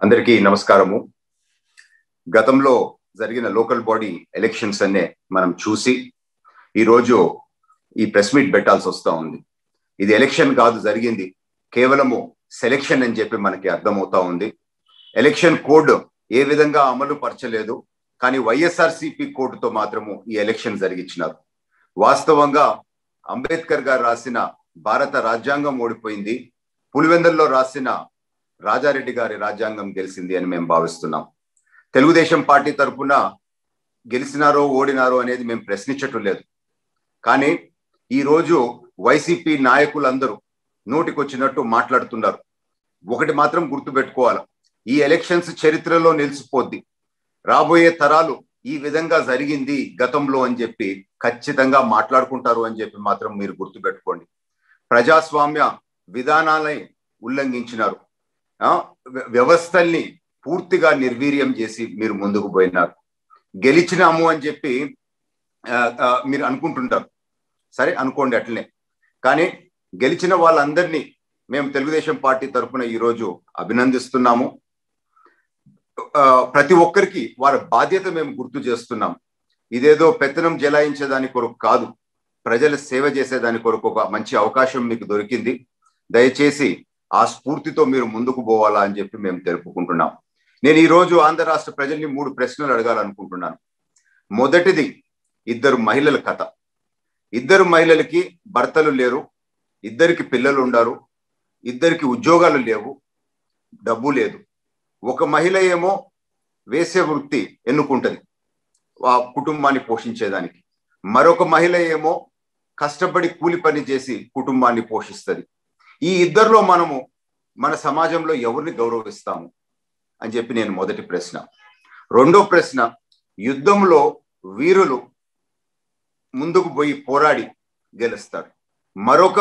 అందరికీ నమస్కారము గతంలో జరిగిన లోకల్ బాడీ ఎలక్షన్స్ అనే మనం చూసి ఈరోజు ఈ ప్రెస్ మీట్ పెట్టాల్సి వస్తూ ఉంది ఇది ఎలక్షన్ కాదు జరిగింది కేవలము సెలెక్షన్ అని చెప్పి మనకి అర్థమవుతా ఉంది ఎలక్షన్ కోడ్ ఏ విధంగా అమలు పరచలేదు కానీ వైఎస్ఆర్సిపి కోడ్తో మాత్రము ఈ ఎలక్షన్ జరిగించినారు వాస్తవంగా అంబేద్కర్ గారు రాసిన భారత రాజ్యాంగం ఓడిపోయింది పులివెందుల్లో రాసిన రాజారెడ్డి గారి రాజ్యాంగం గెలిచింది అని మేము భావిస్తున్నాం తెలుగుదేశం పార్టీ తరఫున గెలిచినారో ఓడినారో అనేది మేము ప్రశ్నించటం లేదు కానీ ఈరోజు వైసీపీ నాయకులందరూ నోటికొచ్చినట్టు మాట్లాడుతున్నారు ఒకటి మాత్రం గుర్తుపెట్టుకోవాలి ఈ ఎలక్షన్స్ చరిత్రలో నిలిచిపోద్ది రాబోయే తరాలు ఈ విధంగా జరిగింది గతంలో అని చెప్పి ఖచ్చితంగా మాట్లాడుకుంటారు అని చెప్పి మాత్రం మీరు గుర్తుపెట్టుకోండి ప్రజాస్వామ్య విధానాలని ఉల్లంఘించినారు వ్యవస్థల్ని పూర్తిగా నిర్వీర్యం చేసి మీరు ముందుకు పోయినారు గెలిచినాము అని చెప్పి మీరు అనుకుంటుంటారు సరే అనుకోండి అట్లనే కానీ గెలిచిన వాళ్ళందరినీ మేము తెలుగుదేశం పార్టీ తరఫున ఈరోజు అభినందిస్తున్నాము ప్రతి ఒక్కరికి వారి బాధ్యత మేము గుర్తు చేస్తున్నాం ఇదేదో పెత్తనం జలాయించేదాని కొరకు కాదు ప్రజల సేవ చేసేదాని కొరకు ఒక మంచి అవకాశం మీకు దొరికింది దయచేసి ఆ స్ఫూర్తితో మీరు ముందుకు పోవాలా అని చెప్పి మేము తెలుపుకుంటున్నాం నేను ఈరోజు ఆంధ్ర రాష్ట్ర ప్రజల్ని మూడు ప్రశ్నలు అడగాలనుకుంటున్నాను మొదటిది ఇద్దరు మహిళల కథ ఇద్దరు మహిళలకి భర్తలు లేరు ఇద్దరికి పిల్లలు ఉండారు ఇద్దరికి ఉద్యోగాలు లేవు డబ్బు లేదు ఒక మహిళ ఏమో వేసే వృత్తి ఎన్నుకుంటది ఆ కుటుంబాన్ని పోషించేదానికి మరొక మహిళ ఏమో కష్టపడి కూలి పని చేసి కుటుంబాన్ని పోషిస్తుంది ఈ ఇద్దరిలో మనము మన సమాజంలో ఎవరిని గౌరవిస్తాము అని చెప్పి నేను మొదటి ప్రశ్న రెండో ప్రశ్న యుద్ధంలో వీరులు ముందుకు పోయి పోరాడి గెలుస్తారు మరొక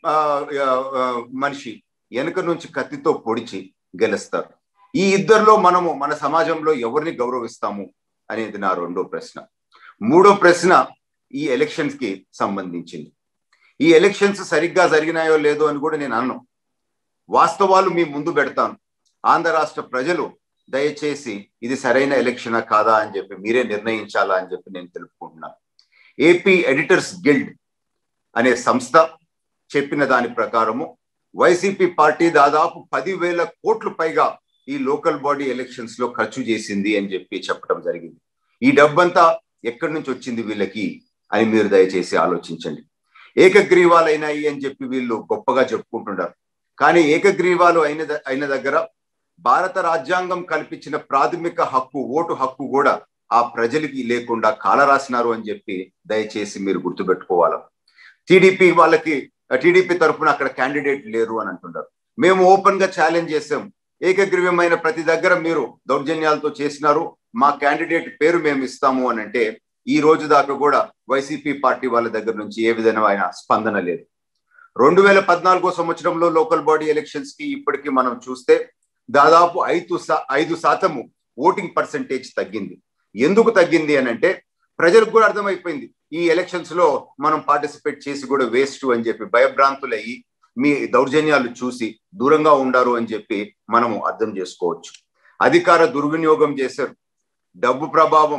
మనిషి వెనుక నుంచి కత్తితో పొడిచి గెలుస్తారు ఈ ఇద్దరిలో మనము మన సమాజంలో ఎవరిని గౌరవిస్తాము అనేది నా రెండో ప్రశ్న మూడో ప్రశ్న ఈ ఎలక్షన్స్ కి సంబంధించింది ఈ ఎలక్షన్స్ సరిగ్గా జరిగినాయో లేదో అని కూడా నేను అన్నాను వాస్తవాలు మీ ముందు పెడతాను ఆంధ్ర రాష్ట్ర ప్రజలు దయచేసి ఇది సరైన ఎలక్షనా కాదా అని చెప్పి మీరే నిర్ణయించాలా అని చెప్పి నేను తెలుపుకుంటున్నాను ఏపీ ఎడిటర్స్ గిల్డ్ అనే సంస్థ చెప్పిన దాని ప్రకారము వైసీపీ పార్టీ దాదాపు పదివేల కోట్ల పైగా ఈ లోకల్ బాడీ ఎలక్షన్స్ లో ఖర్చు చేసింది అని చెప్పి చెప్పడం జరిగింది ఈ డబ్బంతా ఎక్కడి నుంచి వచ్చింది వీళ్ళకి అని మీరు దయచేసి ఆలోచించండి ఏకగ్రీవాలు అయినాయి అని చెప్పి వీళ్ళు గొప్పగా చెప్పుకుంటున్నారు కానీ ఏకగ్రీవాలు అయిన అయిన దగ్గర భారత రాజ్యాంగం కల్పించిన ప్రాథమిక హక్కు ఓటు హక్కు కూడా ఆ ప్రజలకి లేకుండా కాలరాసినారు అని చెప్పి దయచేసి మీరు గుర్తుపెట్టుకోవాలి టీడీపీ వాళ్ళకి టీడీపీ తరఫున అక్కడ క్యాండిడేట్ లేరు అని అంటున్నారు మేము ఓపెన్ గా ఛాలెంజ్ చేసాం ఏకగ్రీవమైన ప్రతి దగ్గర మీరు దౌర్జన్యాలతో చేసినారు మా క్యాండిడేట్ పేరు మేము ఇస్తాము అని అంటే ఈ రోజు దాకా కూడా వైసీపీ పార్టీ వాళ్ళ దగ్గర నుంచి ఏ విధమైన స్పందన లేదు రెండు వేల పద్నాలుగో సంవత్సరంలో లోకల్ బాడీ ఎలక్షన్స్ కి ఇప్పటికీ మనం చూస్తే దాదాపు ఐదు ఐదు శాతము ఓటింగ్ పర్సంటేజ్ తగ్గింది ఎందుకు తగ్గింది అని అంటే ప్రజలకు కూడా అర్థమైపోయింది ఈ ఎలక్షన్స్ లో మనం పార్టిసిపేట్ చేసి కూడా వేస్ట్ అని చెప్పి భయభ్రాంతులయ్యి మీ దౌర్జన్యాలు చూసి దూరంగా ఉండారు అని చెప్పి మనము అర్థం చేసుకోవచ్చు అధికార దుర్వినియోగం చేశారు డబ్బు ప్రభావం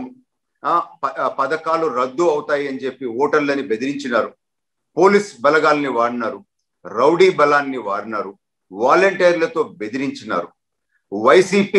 పథకాలు రద్దు అవుతాయి అని చెప్పి ఓటర్లని బెదిరించినారు పోలీస్ బలగాల్ని వాడినారు రౌడీ బలాన్ని వాడినారు వాలంటీర్లతో బెదిరించినారు వైసీపీ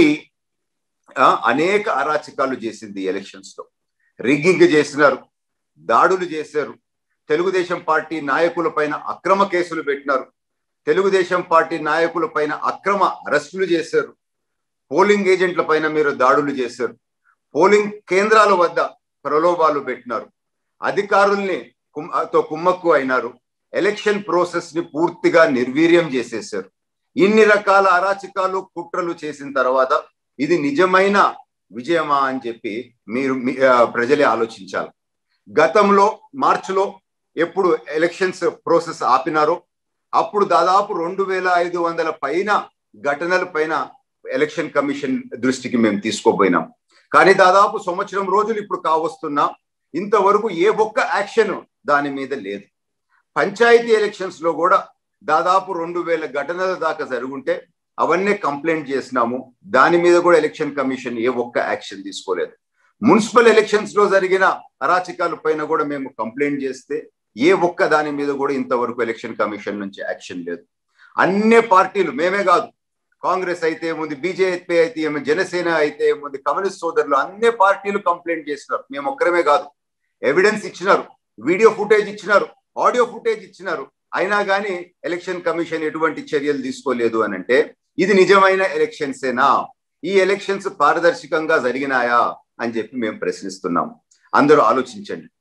అనేక అరాచకాలు చేసింది ఎలక్షన్స్ లో రిగ్గింగ్ చేసినారు దాడులు చేశారు తెలుగుదేశం పార్టీ నాయకుల పైన అక్రమ కేసులు పెట్టినారు తెలుగుదేశం పార్టీ నాయకుల పైన అక్రమ అరెస్టులు చేశారు పోలింగ్ ఏజెంట్ల పైన మీరు దాడులు చేశారు పోలింగ్ కేంద్రాల వద్ద ప్రలోభాలు పెట్టినారు అధికారుల్ని తో కుమ్మక్కు అయినారు ఎలక్షన్ ప్రాసెస్ ని పూర్తిగా నిర్వీర్యం చేసేసారు ఇన్ని రకాల అరాచకాలు కుట్రలు చేసిన తర్వాత ఇది నిజమైన విజయమా అని చెప్పి మీరు ప్రజలే ఆలోచించాలి గతంలో మార్చిలో ఎప్పుడు ఎలక్షన్స్ ప్రాసెస్ ఆపినారో అప్పుడు దాదాపు రెండు వేల ఐదు వందల పైన ఘటనల పైన ఎలక్షన్ కమిషన్ దృష్టికి మేము తీసుకోపోయినాం కానీ దాదాపు సంవత్సరం రోజులు ఇప్పుడు కావస్తున్నా ఇంతవరకు ఏ ఒక్క యాక్షన్ దాని మీద లేదు పంచాయతీ ఎలక్షన్స్ లో కూడా దాదాపు రెండు వేల ఘటనల దాకా జరుగుంటే అవన్నీ కంప్లైంట్ చేసినాము దాని మీద కూడా ఎలక్షన్ కమిషన్ ఏ ఒక్క యాక్షన్ తీసుకోలేదు మున్సిపల్ ఎలక్షన్స్ లో జరిగిన అరాచకాల పైన కూడా మేము కంప్లైంట్ చేస్తే ఏ ఒక్క దాని మీద కూడా ఇంతవరకు ఎలక్షన్ కమిషన్ నుంచి యాక్షన్ లేదు అన్ని పార్టీలు మేమే కాదు కాంగ్రెస్ అయితే ఏముంది బీజేపీ అయితే ఏమి జనసేన అయితే ఏముంది కమ్యూనిస్ట్ సోదరులు అన్ని పార్టీలు కంప్లైంట్ చేసినారు మేము ఒక్కరమే కాదు ఎవిడెన్స్ ఇచ్చినారు వీడియో ఫుటేజ్ ఇచ్చినారు ఆడియో ఫుటేజ్ ఇచ్చినారు అయినా కానీ ఎలక్షన్ కమిషన్ ఎటువంటి చర్యలు తీసుకోలేదు అని అంటే ఇది నిజమైన ఎలక్షన్సేనా ఈ ఎలక్షన్స్ పారదర్శకంగా జరిగినాయా అని చెప్పి మేము ప్రశ్నిస్తున్నాం అందరూ ఆలోచించండి